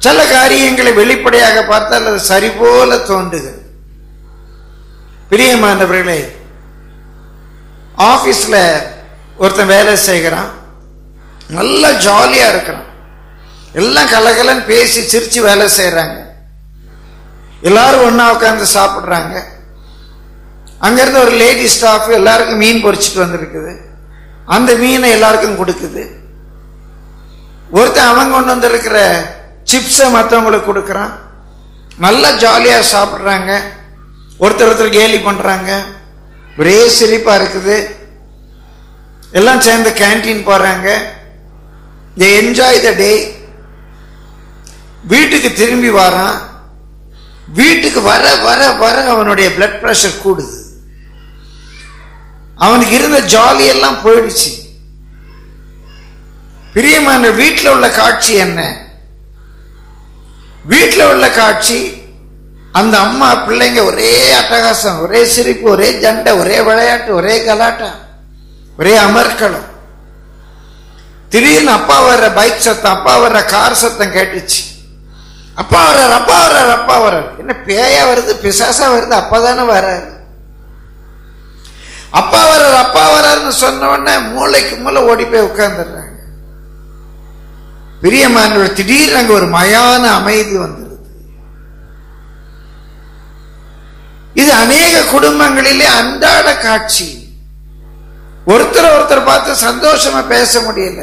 சில காரியங்களை வெளிப்படையாக பார்த்தால் அது சரி போல தோன்றுகிறது பிரியமானவர்களே ஆபீஸ்ல ஒருத்தன் வேலை செய்கிறான் நல்லா ஜாலியா இருக்கிறான் எல்லாம் கலகலன்னு பேசி சிரிச்சு வேலை செய்யறாங்க எல்லாரும் ஒண்ணா உட்கார்ந்து சாப்பிடுறாங்க அங்கிருந்து ஒரு லேடி ஸ்டாஃப் எல்லாருக்கும் மீன் பொரிச்சிட்டு வந்திருக்குது அந்த மீனை எல்லாருக்கும் கொடுக்குது ஒருத்தன் அவன் கொண்டு வந்திருக்கிற சிப்ஸை மற்றவங்களுக்கு கொடுக்குறான் நல்லா ஜாலியா சாப்பிடுறாங்க ஒருத்தர் ஒருத்தர் கேலி பண்றாங்க ஒரே சிரிப்பா இருக்குது எல்லாம் சேர்ந்து கேன்டீன் போறாங்க என்ஜாய் த டே வீட்டுக்கு திரும்பி வரான் வீட்டுக்கு வர வர வர அவனுடைய பிளட் பிரஷர் கூடுது அவனுக்கு இருந்த ஜாலி எல்லாம் போயிடுச்சு பிரியமான வீட்டில் உள்ள காட்சி என்ன வீட்டில் உள்ள காட்சி அந்த அம்மா பிள்ளைங்க ஒரே அட்டகாசம் ஒரே சிரிப்பு ஒரே ஜண்டை ஒரே விளையாட்டு ஒரே கலாட்டா ஒரே அமர்க்களம் திடீர்னு அப்பா வர்ற பைக் சத்தம் அப்பா வர்ற கார் சத்தம் கேட்டுச்சு அப்பா வர்றார் அப்பா வர்றார் அப்பா வர்றார் என்ன பேயா வருது பிசாசா வருது அப்பா தானே வர்றாரு அப்பா வர்றார் அப்பா வர்றாருன்னு சொன்ன உடனே மூளைக்கு மூளை ஓடி போய் உட்கார்ந்துடுறாங்க பிரியமானவர் திடீர்னு அங்க ஒரு மயான அமைதி வந்துருது இது அநேக குடும்பங்களிலே அன்றாட காட்சி ஒருத்தர் ஒருத்தர் பார்த்து சந்தோஷமா பேச முடியல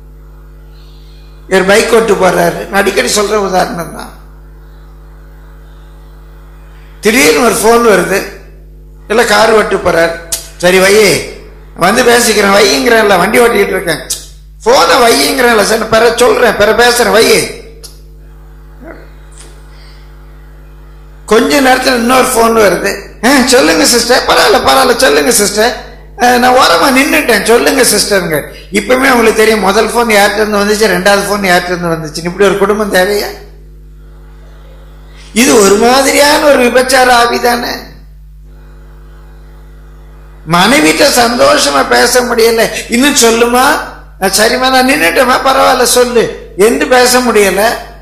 இவர் பைக் ஓட்டு போறாரு நான் அடிக்கடி சொல்ற உதாரணம் தான் திடீர்னு ஒரு போன் வருது இல்ல கார் ஓட்டு போறார் சரி வையே வந்து பேசிக்கிறேன் வையுங்கிறேன்ல வண்டி ஓட்டிட்டு இருக்கேன் போனை வையுங்கிறேன்ல சரி பிற சொல்றேன் பிற பேசுறேன் வையே கொஞ்ச நேரத்தில் இன்னொரு போன் வருது "ஆ, சொல்லுங்க சிஸ்டர் பரவாயில்ல பரவாயில்ல சொல்லுங்க சிஸ்டர் நான் ஓரமா நின்னுட்டேன் சொல்லுங்க சிஸ்டருங்க இப்பவுமே உங்களுக்கு தெரியும் முதல் போன் யார்கிட்ட இருந்து வந்துச்சு ரெண்டாவது போன் யார்கிட்ட இருந்து வந்துச்சு இப்படி ஒரு குடும்பம் தேவையா இது ஒரு மாதிரியான ஒரு விபச்சார ஆவிதானே மனைவிட்ட சந்தோஷமா பேச முடியல இன்னும் சொல்லுமா நான் சரிம்மா நான் நின்னுட்டேமா பரவாயில்ல சொல்லு என்று பேச முடியல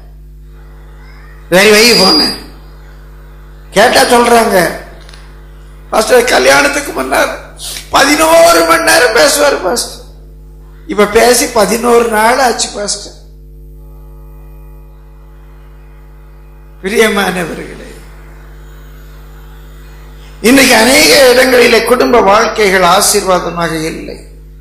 சரி வை போன கேட்டா சொல்றாங்க பாஸ்டர் கல்யாணத்துக்கு முன்னார் பதினோரு மணி நேரம் பேசுவார் பாஸ்டர் இப்ப பேசி பதினோரு நாள் ஆச்சு பாஸ்டர் பிரியமானவர்களே இன்னைக்கு அநேக இடங்களிலே குடும்ப வாழ்க்கைகள் ஆசீர்வாதமாக இல்லை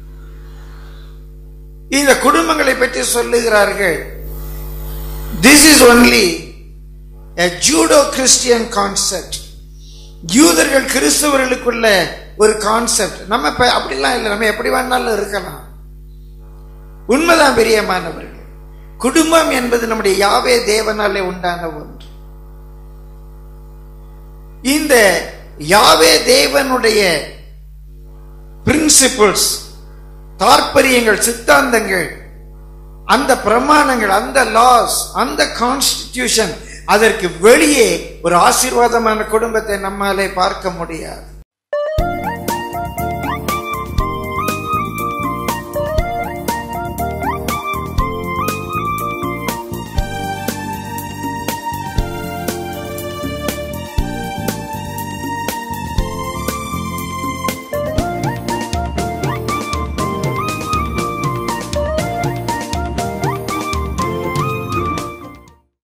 இந்த குடும்பங்களை பற்றி சொல்லுகிறார்கள் this is only a Judeo Christian concept யூதர்கள் கிறிஸ்தவர்களுக்குள்ள ஒரு கான்செப்ட் நம்ம இப்ப அப்படிலாம் இல்லை நம்ம எப்படி வேணாலும் இருக்கலாம் உண்மைதான் பிரியமானவர்கள் குடும்பம் என்பது நம்முடைய யாவே தேவனாலே உண்டான ஒன்று இந்த யாவே தேவனுடைய பிரின்சிபிள்ஸ் தாற்பரியங்கள் சித்தாந்தங்கள் அந்த பிரமாணங்கள் அந்த லாஸ் அந்த கான்ஸ்டிடியூஷன் அதற்கு வெளியே ஒரு ஆசீர்வாதமான குடும்பத்தை நம்மாலே பார்க்க முடியாது